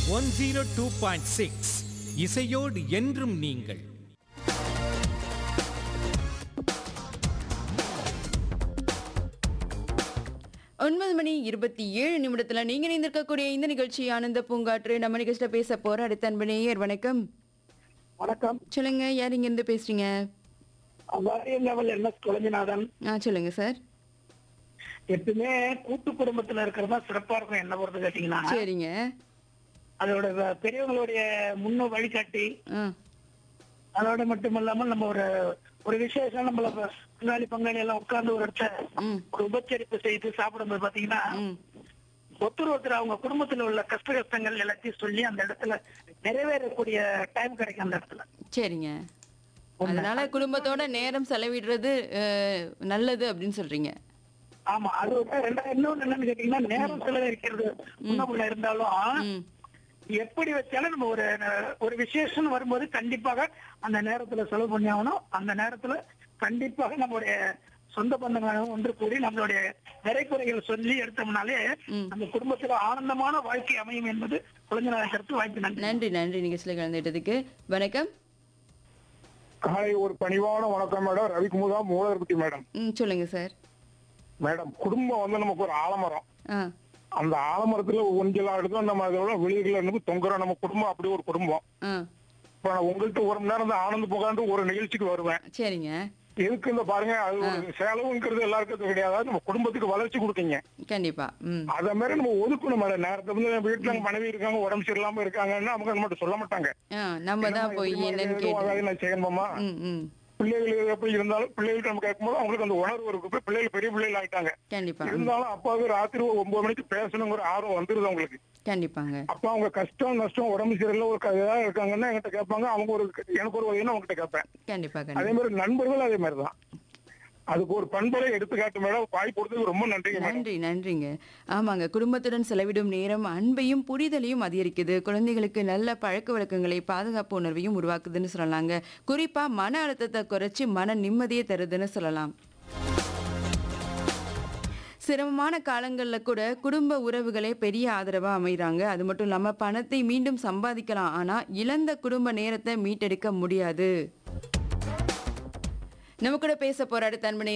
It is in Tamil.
One zero two point six இசையோடு என்றும் நீங்கள் ஒன்பது மணி இருபத்தி ஏழு நிமிடத்துல நீங்க இணைந்திருக்கக்கூடிய இந்த நிகழ்ச்சி ஆனந்த பூங்காற்று நம்ம நிகழ்ச்சியில பேச போற அடுத்த அன்பு நேயர் வணக்கம் வணக்கம் சொல்லுங்க யார் இங்க இருந்து பேசுறீங்க வாரியர் லெவல் என்எஸ் குழஞ்சிநாதன் ஆ சொல்லுங்க சார் எப்பவுமே கூட்டு குடும்பத்துல இருக்கிறது தான் சிறப்பா இருக்கும் என்ன பொறுத்து கேட்டீங்கன்னா சரிங்க அதோட வ- பெரியவங்களுடைய முன்ன வழிகாட்டி ஆ அதோட மட்டும் இல்லாமல் நம்ம ஒரு ஒரு விசேஷம் நம்மள ப- பங்காளி பங்காளி எல்லாம் உட்கார்ந்து ஒரு இடத்த ம் ஒரு உபச்சரிப்பு செய்து சாப்பிடும்போது பாத்தீங்கன்னா ம் ஒருத்தர் ஒருத்தர் அவங்க குடும்பத்துல உள்ள கஷ்ட கஷ்டங்கள் எல்லாத்தையும் சொல்லி அந்த இடத்துல நிறைவேறக்கூடிய டைம் கிடைக்கும் அந்த இடத்துல சரிங்க அதனால குடும்பத்தோட நேரம் செலவிடுறது அஹ், நல்லது அப்படின்னு சொல்றீங்க ஆமா அது ஒரு ரெண்டாயிரம் இன்னொன்னு என்னன்னு கேட்டீங்கன்னா நேரம் செலவழிக்கிறது முன்னக்குள்ள இருந்தாலும் ம் எப்படி வச்சாலும் நம்ம ஒரு ஒரு விசேஷம் வரும்போது கண்டிப்பாக அந்த நேரத்துல செலவு பண்ணி ஆகணும் அந்த நேரத்துல கண்டிப்பாக நம்மளுடைய சொந்த பந்தங்களும் ஒன்று கூடி நம்மளுடைய நிறை குறைகள் சொல்லி எடுத்தோம்னாலே ம். நம்ம குடும்பத்துல ஆனந்தமான வாழ்க்கை அமையும் என்பது குழந்தை கருத்து வாய்ப்பு நன்றி நன்றி நன்றி நிகழ்ச்சியில் கலந்துட்டதுக்கு வணக்கம் காலை ஒரு பணிவான வணக்கம் மேடம் ரவிக்குமுதா மூலர்பட்டி மேடம் ம் சொல்லுங்க சார் மேடம் குடும்பம் வந்து நமக்கு ஒரு ஆலமரம் ஆ அந்த ஆலமரத்துல ஒஞ்சலா எடுத்தோம் நம்ம அதோட வெளியில இருந்து தொங்குறோம் நம்ம குடும்பம் அப்படி ஒரு குடும்பம் ஆ இப்ப நான் உங்கள்கிட்ட ஒரு மணி நேரம் இந்த ஆனந்த புகாண்டு ஒரு நிகழ்ச்சிக்கு வருவேன் சரிங்க எதுக்கு இந்த பாருங்க அது ஒரு செலவுங்கிறது எல்லாருக்கும் கிடையாது நம்ம குடும்பத்துக்கு வளர்ச்சி கொடுக்கீங்க கண்டிப்பா ம் அத மாதிரி நம்ம ஒதுக்கணும் மேடம் நேரத்தை வந்து நம்ம வீட்டுல நம்ம மனைவி இருக்காங்க உடம்பு சரியில்லாம இருக்காங்கன்னா அவங்க நம்மகிட்ட சொல்ல மாட்டாங்க ஆ நம்ம தான் போய் என்னன்னு கேட்டு அதாவது நான் செய்யணுமா ம் ம் பிள்ளைகள் எப்படி இருந்தாலும் பிள்ளைகள்ட்ட நம்ம கேட்கும்போது அவங்களுக்கு அந்த உணர்வு இருக்கு இப்ப பிள்ளைகள் பெரிய பிள்ளைகள் ஆயிட்டாங்க கண்டிப்பா ம், இருந்தாலும் அப்பாவுக்கு ராத்திரி ஒரு ஒன்பது மணிக்கு பேசணுங்கிற ஆர்வம் வந்துருது அவங்களுக்கு கண்டிப்பாங்க அப்ப அவங்க கஷ்டம் நஷ்டம் உடம்பு சரியில்லை ஒரு க- ஏதாவது இருக்காங்கன்னா என்கிட்ட கேட்பாங்க அவங்க ஒரு எனக்கு ஒரு உதவின்னு அவங்ககிட்ட கேட்பேன் கண்டிப்பா அதே கண்டிப்பா மாதிரி நண்பர்கள் அதே மாதிரி தான் அதுக்கு ஒரு பண்பலை எடுத்துக்காட்டு மேடம் வாய் கொடுத்ததுக்கு ரொம்ப நன்றிங்க மேடம் நன்றி நன்றிங்க ஆமாங்க குடும்பத்துடன் செலவிடும் நேரம் அன்பையும் புரிதலையும் அதிகரிக்குது குழந்தைகளுக்கு நல்ல பழக்க வழக்கங்களை பாதுகாப்பு உணர்வையும் உருவாக்குதுன்னு சொல்லலாங்க குறிப்பா மன அழுத்தத்தை குறைச்சி மன நிம்மதியை தருதுன்னு சொல்லலாம் சிரமமான காலங்களில் கூட குடும்ப உறவுகளே பெரிய ஆதரவா அமைகிறாங்க அது மட்டும் இல்லாம பணத்தை மீண்டும் சம்பாதிக்கலாம் ஆனா இழந்த குடும்ப நேரத்தை மீட்டெடுக்க முடியாது நம்ம கூட பேச போற அடுத்த அன்பு நேயர்